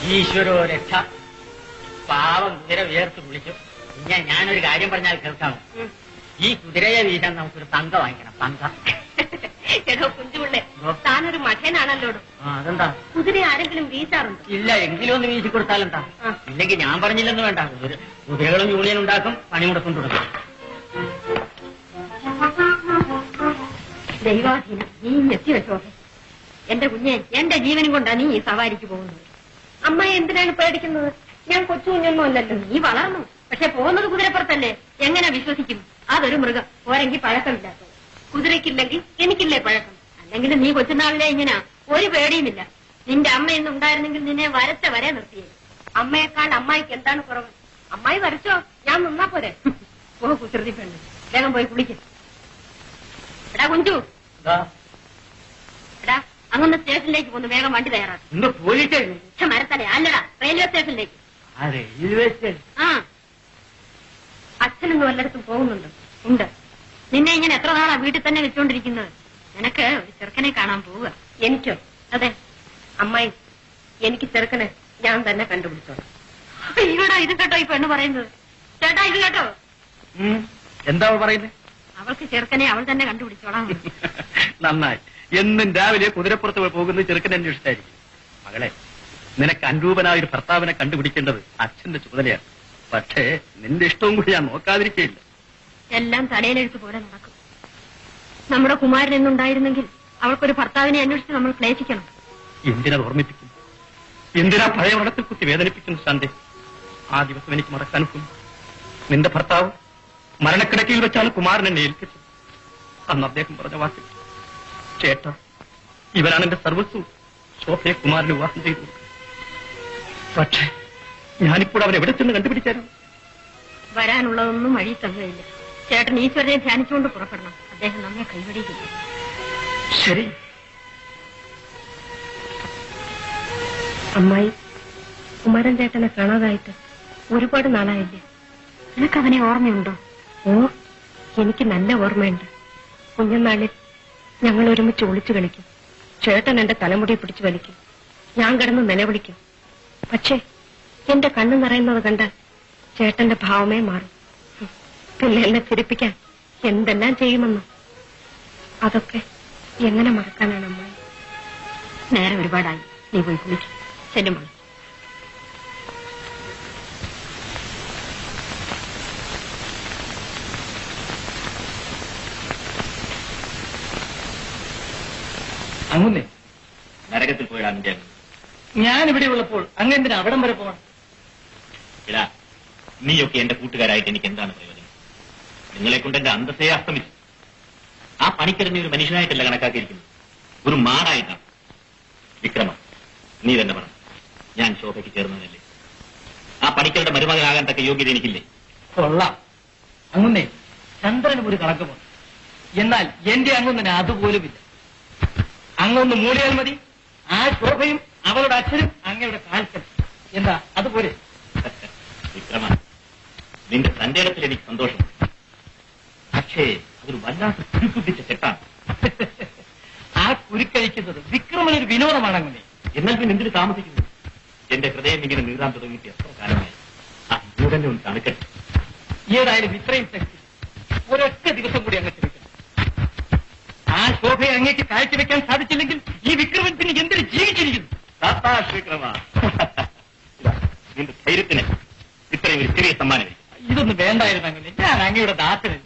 ഈശ്വരോ രക്ഷ പാവം കുതിര ഉയർത്ത് വിളിച്ചു പിന്നെ ഞാനൊരു കാര്യം പറഞ്ഞാൽ കേൾക്കാമോ ഈ കുതിരയെ വീശാൻ നമുക്കൊരു പങ്ക വാങ്ങിക്കണം പങ്ക എടോ കുഞ്ചുപിള്ളേ താനൊരു മഠേനാണല്ലോ ആ അതെന്താ കുതിര ആരെങ്കിലും വീശാറുണ്ട് ഇല്ല എങ്കിലും ഒന്ന് വീശി കൊടുത്താലെന്താ ആ. ഇല്ലെങ്കിൽ ഞാൻ പറഞ്ഞില്ലെന്ന് വേണ്ട കുതിര കുതിരകളും യൂണിയൻ ഉണ്ടാക്കും പണിമുടക്കും തുടങ്ങും ദൈവാധീനം നീ എത്തി വെച്ചോ എന്റെ കുഞ്ഞെ എന്റെ ജീവനും കൊണ്ടാ നീ ഈ സവാരിക്ക് പോകുന്നത് അമ്മ എന്തിനാണ് പേടിക്കുന്നത് ഞാൻ കൊച്ചു കുഞ്ഞൊന്നും അല്ലല്ലോ നീ വളർന്നു പക്ഷെ പോകുന്നത് കുതിരപ്പുറത്തല്ലേ എങ്ങനെ വിശ്വസിക്കും അതൊരു മൃഗം പോരെങ്കിൽ പഴക്കമില്ലാത്തത് കുതിരയ്ക്കില്ലെങ്കിൽ എനിക്കില്ലേ പഴക്കം അല്ലെങ്കിൽ നീ കൊച്ചുനാളിലെ ഇങ്ങനെ ഒരു പേടിയുമില്ല നിന്റെ അമ്മ ഇന്ന് ഉണ്ടായിരുന്നെങ്കിൽ നിന്നെ വരച്ച വരെ നിർത്തിയേ അമ്മയെക്കാൾ അമ്മായിക്ക് എന്താണ് കുറവ് അമ്മായി വരച്ചോ ഞാൻ നിന്നാ പോരെ ഓ കുസൃതി പെണ്ണ് വേഗം പോയി കുളിക്കും എടാ കുഞ്ചു ദാ, എടാ അങ്ങൊന്ന് സ്റ്റേഷനിലേക്ക് പോന്ന് വേഗം വണ്ടി തയ്യാറാക്കും ഇന്ന് പോലീസേ പക്ഷെ മരത്തലേ അല്ലടാ റെയിൽവേ സ്റ്റേഷനിലേക്ക് ആ റെയിൽവേ സ്റ്റേഷൻ ആ അച്ഛനൊന്നും വല്ലയിടത്തും പോകുന്നുണ്ട് ഉണ്ട് നിന്നെ ഇങ്ങനെ എത്ര നാളാ വീട്ടിൽ തന്നെ വെച്ചോണ്ടിരിക്കുന്നത് നിനക്ക് ഒരു ചെറുക്കനെ കാണാൻ പോവുക എനിക്കോ അതെ അമ്മായി എനിക്ക് ചെറുക്കനെ ഞാൻ തന്നെ കണ്ടുപിടിച്ചോളാം ഇവിടെ ഇത് കേട്ടോ ഈ പെണ്ണ് പറയുന്നത് ചേട്ടാ ഇത് കേട്ടോ എന്താ അവൾ പറയുന്നത് അവൾക്ക് ചെറുക്കനെ അവൾ തന്നെ കണ്ടുപിടിച്ചോളാം നന്നായി എന്നും രാവിലെ കുതിരപ്പുറത്ത് പോകുന്നത് ചെറുക്കനെ അന്വേഷിച്ചായിരിക്കും മകളെ നിനക്ക് അനുരൂപനായ ഒരു ഭർത്താവിനെ കണ്ടുപിടിക്കേണ്ടത് അച്ഛന്റെ ചുമതലയാണ് പക്ഷേ നിന്റെ ഇഷ്ടവും കൂടി ഞാൻ നോക്കാതിരിക്കയില്ല എല്ലാം തലയിലെഴുത്ത് പോലെ നടക്കും നമ്മുടെ കുമാരൻ എന്നുണ്ടായിരുന്നെങ്കിൽ അവൾക്കൊരു ഭർത്താവിനെ അന്വേഷിച്ച് നമ്മൾ ക്ലേശിക്കണം എന്തിനത് ഓർമ്മിപ്പിക്കുന്നു എന്തിനാ പഴയ വ്രണത്തിൽ കുത്തി വേദനിപ്പിക്കുന്നു ശാന്തി ആ ദിവസം എനിക്ക് മറക്കാൻ ഒക്കും നിന്റെ ഭർത്താവ് മരണക്കിടക്കയിൽ വെച്ചാണ് കുമാരൻ എന്നെ ഏൽപ്പിച്ചത് അന്ന് അദ്ദേഹം പറഞ്ഞ വാക്ക് ചേട്ട ഇവനാണ് എന്റെ സർവസ്വം ശോഭയെ കുമാരന് വിവാഹം ചെയ്തു കൊടുക്കുക. പക്ഷേ ഞാനിപ്പോൾ അവൻ എവിടെ ചെന്ന് കണ്ടുപിടിച്ചാലും വരാനുള്ളതൊന്നും വഴി തങ്ങയില്ല ചേട്ടൻ ഈശ്വരനെ ധ്യാനിച്ചുകൊണ്ട് പുറപ്പെടണം അദ്ദേഹം നമ്മെ കൈവടിയില്ല ശരി അമ്മായി കുമാരൻ ചേട്ടനെ കാണാതായിട്ട് ഒരുപാട് നാളായില്ലേ നിനക്കവനെ ഓർമ്മയുണ്ടോ ഓ എനിക്ക് നല്ല ഓർമ്മയുണ്ട് കുഞ്ഞുനാളിൽ ഞങ്ങൾ ഒരുമിച്ച് ഒളിച്ചു കളിക്കും ചേട്ടൻ എന്റെ തലമുടി പിടിച്ചു വലിക്കും ഞാൻ കിടന്ന് നിലവിളിക്കും പക്ഷേ എന്റെ കണ്ണു നിറയുന്നത് കണ്ടാൽ ചേട്ടന്റെ ഭാവമേ മാറും ഹും. പിന്നെ എന്നെ ചിരിപ്പിക്കാൻ എന്തെല്ലാം ചെയ്യുമെന്നോ അതൊക്കെ എങ്ങനെ മറക്കാനാണ് അമ്മായി നേരം ഒരുപാടായി നീ പോയി കുളിക്കും ചെല്ലുമ്പോൾ അങ്ങുന്നേ നരകത്തിൽ പോയിടാൻ നിന്റെ ഞാൻ ഇവിടെ ഉള്ളപ്പോൾ അങ്ങ് എന്തിനാ അവിടം വരെ പോകണം ഇടാ നീയൊക്കെ എന്റെ കൂട്ടുകാരായിട്ട് എനിക്ക് എന്താണ് പ്രയോജനം നിങ്ങളെ കൊണ്ട് എന്റെ അന്തസ്സയെ അസ്തമിച്ചു ആ പണിക്കിടന്നെ ഒരു മനുഷ്യനായിട്ടല്ല കണക്കാക്കിയിരിക്കുന്നു ഒരു മാറായിട്ടാണ് വിക്രമ നീ തന്നെ പറ ഞാൻ ശോഭയ്ക്ക് ചേർന്നതല്ലേ ആ പണിക്കരുടെ മരുമകനാകാൻ തക്ക യോഗ്യത എനിക്കില്ലേ കൊള്ളാം അങ്ങുന്നേ ചന്ദ്രനും ഒരു കണക്കുമുണ്ട് എന്നാൽ എന്റെ അങ്ങൊന്നിന് അതുപോലുമില്ല അങ്ങൊന്ന് മൂടിയാൽ മതി ആ ശോഭയും അവളുടെ അച്ഛനും അങ്ങയുടെ കാൽക്കൽ എന്താ അതുപോലെ വിക്രമ നിന്റെ തന്റെ ഇടത്തിൽ എനിക്ക് സന്തോഷം പക്ഷേ അതൊരു വല്ലാത്ത കുരുക്കുപിടിച്ച ചെട്ടാണ് ആ കുരുക്കഴിക്കുന്നത് വിക്രമനൊരു വിനോദമാണ് അങ്ങനെ എന്നാൽ പിന്നെ എന്തിന് താമസിക്കുന്നു എന്റെ ഹൃദയം ഇങ്ങനെ നീറാൻ തുടങ്ങിയിട്ട് എത്ര കാലമായി ആ ചൂടന്നെ ഒന്ന് തണുക്കട്ടെ ഏതായാലും ഇത്രയും ശക്തി ഒരൊറ്റ ദിവസം കൂടി അങ്ങ് ക്ഷമിക്കണം ആ ശോഭയെ അങ്ങേക്ക് കാഴ്ചവെക്കാൻ സാധിച്ചില്ലെങ്കിൽ ഈ വിക്രമൻ പിന്നെ എന്തിന് ജീവിച്ചിരിക്കുന്നു സാത്താഷ് വിക്രമ ഇതാ, നിന്റെ ധൈര്യത്തിന് ഇത്രയും ഒരു ചെറിയ സമ്മാനം ഇതൊന്നും വേണ്ടായിരുന്നു അങ്ങനെ ഞാൻ അങ്ങയുടെ ദാസന്